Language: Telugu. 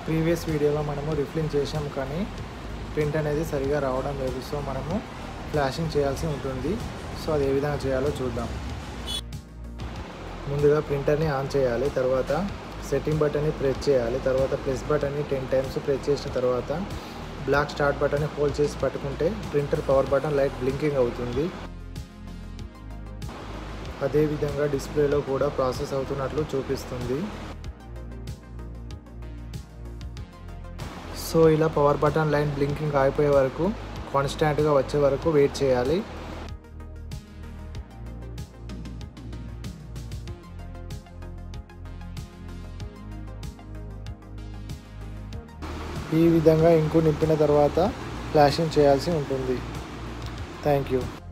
ప్రీవియస్ వీడియోలో మనము రిఫ్లింగ్ చేసాం కానీ ప్రింట్ అనేది సరిగా రావడం లేదు సో మనము ఫ్లాషింగ్ చేయాల్సి ఉంటుంది సో అది ఏ విధంగా చేయాలో చూద్దాం ముందుగా ప్రింటర్ని ఆన్ చేయాలి తర్వాత సెట్టింగ్ బటన్ని ప్రెస్ చేయాలి తర్వాత ప్రెస్ బటన్ని టెన్ టైమ్స్ ప్రెస్ చేసిన తర్వాత బ్లాక్ స్టార్ట్ బటన్ని హోల్డ్ చేసి పట్టుకుంటే printer power button light blinking అవుతుంది అదేవిధంగా డిస్ప్లేలో కూడా ప్రాసెస్ అవుతున్నట్లు చూపిస్తుంది సో ఇలా పవర్ బటన్ లైన్ బ్లింకింగ్ అయిపోయే వరకు కాన్స్టాంట్గా వచ్చే వరకు వెయిట్ చేయాలి ఈ విధంగా ఇంకు నింపిన తర్వాత ఫ్లాషింగ్ చేయాల్సి ఉంటుంది థ్యాంక్ యూ